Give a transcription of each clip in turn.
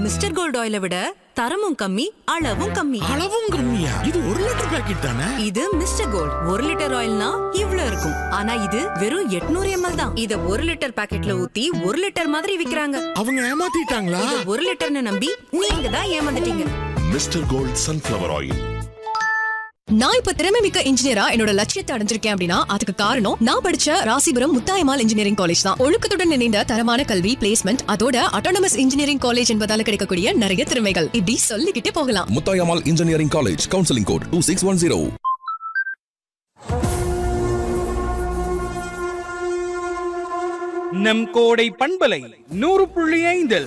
mister gold ஆயிலை விட தரமும் கம்மி அளவும் கம்மி அளவும் கம்மியா இது ஒரு லிட்டர் பாக்கெட் தானே இது மிஸ்டர் கோல்ட் ஒரு லிட்டர் ஆயில்னா இவ்ளோ இருக்கும் ஆனா இது வெறும் 800 எம்எல் தான் இத ஒரு லிட்டர் பாக்கெட்ல ஊத்தி ஒரு லிட்டர் மாதிரி விக்கிறாங்க அவங்க ஏமாத்திட்டாங்களா இத ஒரு லிட்டர்னு நம்பி நீங்க தான் ஏமாந்துட்டீங்க மிஸ்டர் கோல்ட் சன்ஃப்ளவர் ஆயில் நான் இப்ப திறமை மிக்க இன்ஜினியரா என்னோட லட்சியத்தை அடைஞ்சிருக்கேன் அப்படின்னா அதுக்கு காரணம் நான் படிச்ச ராசிபுரம் முத்தாயமால் இன்ஜினியரிங் காலேஜ் தான் ஒழுக்கத்துடன் இணைந்த தரமான கல்வி பிளேஸ்மெண்ட் அதோட அட்டானமஸ் இன்ஜினியரிங் காலேஜ் என்பதால கிடைக்கக்கூடிய நிறைய திறமைகள் இப்படி சொல்லிக்கிட்டே போகலாம் Muthayammal engineering college counselling code two six one zero நம் கோடை பண்பலை நூறு புள்ளி ஐந்தில்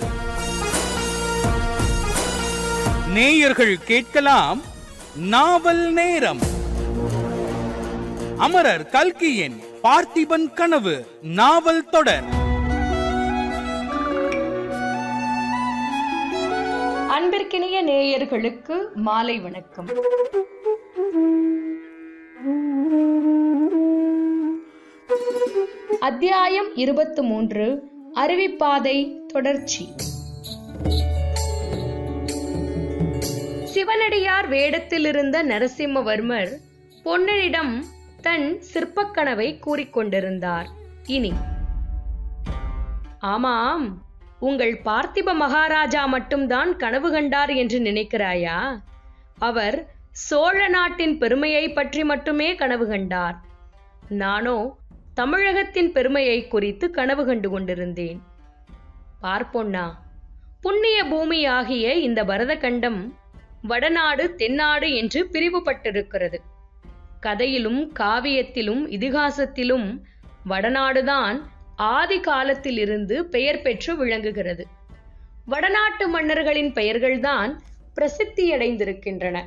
நேயர்கள் கேட்கலாம் நாவல் நேரம் அமரர் கல்கியின் பார்த்திபன் கனவு நாவல் தொடர் அன்பிற்கினிய நேயர்களுக்கு மாலை வணக்கம் அத்தியாயம் இருபத்து மூன்று அருவிப்பாதை தொடர்ச்சி சிவனடியார் வேடத்தில் இருந்த நரசிம்மவர்மர் பொன்னனிடம் தன் சிற்பக்கனவை கூறிக்கொண்டிருந்தார் இனி ஆமாம் உங்கள் பார்த்திப மகாராஜா மட்டும்தான் கனவு கண்டார் என்று நினைக்கிறாயா அவர் சோழ நாட்டின் பெருமையை பற்றி மட்டுமே கனவு கண்டார் நானோ தமிழகத்தின் பெருமையை குறித்து கனவு கண்டு கொண்டிருந்தேன் பார்ப்பொன்னா புண்ணிய பூமியாகிய இந்த பரதகண்டம் வடநாடு தென்னாடு என்று பிரிவுபட்டிருக்கிறது கதையிலும் காவியத்திலும் இதிகாசத்திலும் வடநாடுதான் ஆதி காலத்திலிருந்து பெயர் பெற்று விளங்குகிறது வடநாட்டு மன்னர்களின் பெயர்கள்தான் பிரசித்தியடைந்திருக்கின்றன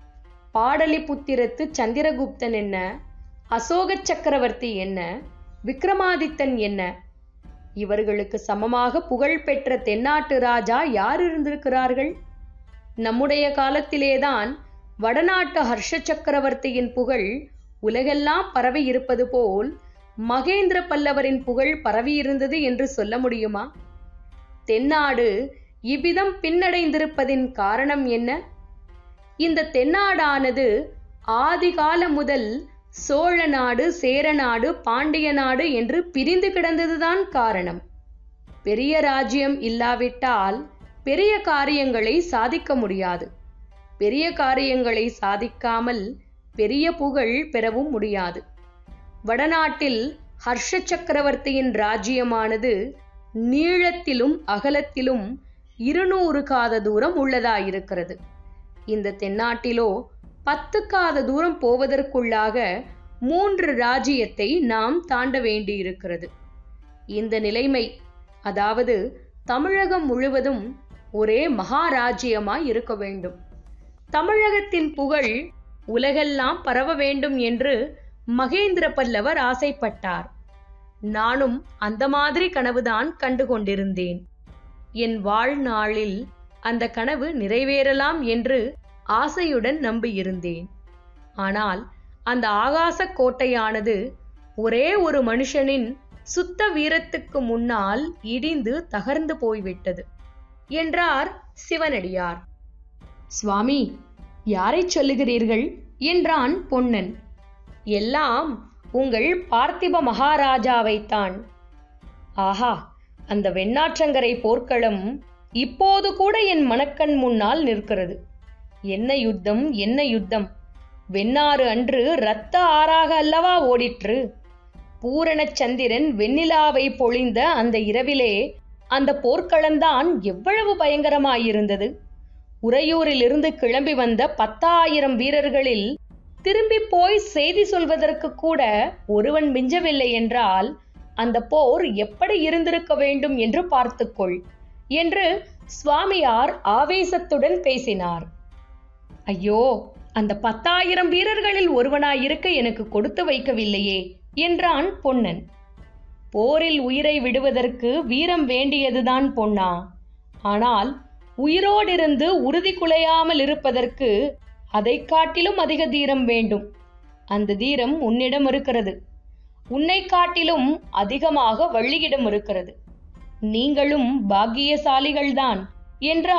பாடலிபுத்திரத்து சந்திரகுப்தன் என்ன அசோக சக்கரவர்த்தி என்ன விக்ரமாதித்தன் என்ன இவர்களுக்கு சமமாக புகழ் பெற்ற தென்னாட்டு ராஜா யார் இருந்திருக்கிறார்கள் நம்முடைய காலத்திலேதான் வடநாட்டு ஹர்ஷ சக்கரவர்த்தியின் புகழ் உலகெல்லாம் பரவி இருப்பது போல் மகேந்திர பல்லவரின் புகழ் பரவியிருந்தது என்று சொல்ல முடியுமா தென்னாடு இவ்விதம் பின்னடைந்திருப்பதின் காரணம் என்ன இந்த தென்னாடானது ஆதிகால முதல் சோழ நாடு சேர நாடு பாண்டிய நாடு என்று பிரிந்து கிடந்ததுதான் காரணம் பெரிய ராஜ்யம் இல்லாவிட்டால் பெரிய காரியங்களை சாதிக்க முடியாது பெரிய காரியங்களை சாதிக்காமல் பெரிய புகழ் பெறவும் முடியாது வடநாட்டில் ஹர்ஷ சக்கரவர்த்தியின் ராஜ்யமானது நீளத்திலும் அகலத்திலும் இருநூறு காத தூரம் உள்ளதாயிருக்கிறது இந்த தென்னாட்டிலோ பத்து காத தூரம் போவதற்குள்ளாக மூன்று ராஜ்யத்தை நாம் தாண்ட வேண்டியிருக்கிறது இந்த நிலைமை அதாவது தமிழகம் முழுவதும் ஒரே மகாராஜ்யமாய் இருக்க வேண்டும் தமிழகத்தின் புகழ் உலகெல்லாம் பரவ வேண்டும் என்று மகேந்திர பல்லவர் ஆசைப்பட்டார் நானும் அந்த மாதிரி கனவுதான் கண்டு கொண்டிருந்தேன் என் வாழ்நாளில் அந்த கனவு நிறைவேறலாம் என்று ஆசையுடன் நம்பியிருந்தேன் ஆனால் அந்த ஆகாச கோட்டையானது ஒரே ஒரு மனுஷனின் சுத்த வீரத்துக்கு முன்னால் இடிந்து தகர்ந்து போய்விட்டது என்றார் சிவனடியார் சுவாமி யாரைச் சொல்லுகிறீர்கள் என்றான் பொன்னன் எல்லாம் உங்கள் பார்த்திப மகாராஜாவைத்தான் ஆஹா அந்த வெண்ணாற்றங்கரை போர்க்களம் இப்போது கூட என் மனக்கண் முன்னால் நிற்கிறது என்ன யுத்தம் என்ன யுத்தம் வெண்ணாறு அன்று இரத்த ஆறாக அல்லவா ஓடிற்று பூரணச் சந்திரன் வெண்ணிலாவை பொழிந்த அந்த இரவிலே அந்த போர்க்களம்தான் எவ்வளவு பயங்கரமாயிருந்தது உறையூரிலிருந்து கிளம்பி வந்த பத்தாயிரம் வீரர்களில் திரும்பி போய் செய்தி சொல்வதற்கு கூட ஒருவன் மிஞ்சவில்லை என்றால் அந்த போர் எப்படி இருந்திருக்க வேண்டும் என்று பார்த்துக்கொள் என்று சுவாமியார் ஆவேசத்துடன் பேசினார் ஐயோ அந்த பத்தாயிரம் வீரர்களில் ஒருவனாயிருக்க எனக்கு கொடுத்து வைக்கவில்லையே என்றான் பொன்னன் போரில் உயிரை விடுவதற்கு வீரம் வேண்டியதுதான் பொன்னா ஆனால் உயிரோடிருந்து உறுதி குலையாமல் இருப்பதற்கு அதைக் காட்டிலும் அதிக தீரம் வேண்டும் அந்த தீரம் உன்னிடம் இருக்கிறது உன்னை காட்டிலும் அதிகமாக வள்ளியிடம் இருக்கிறது நீங்களும் பாக்கியசாலிகள்தான் என்ற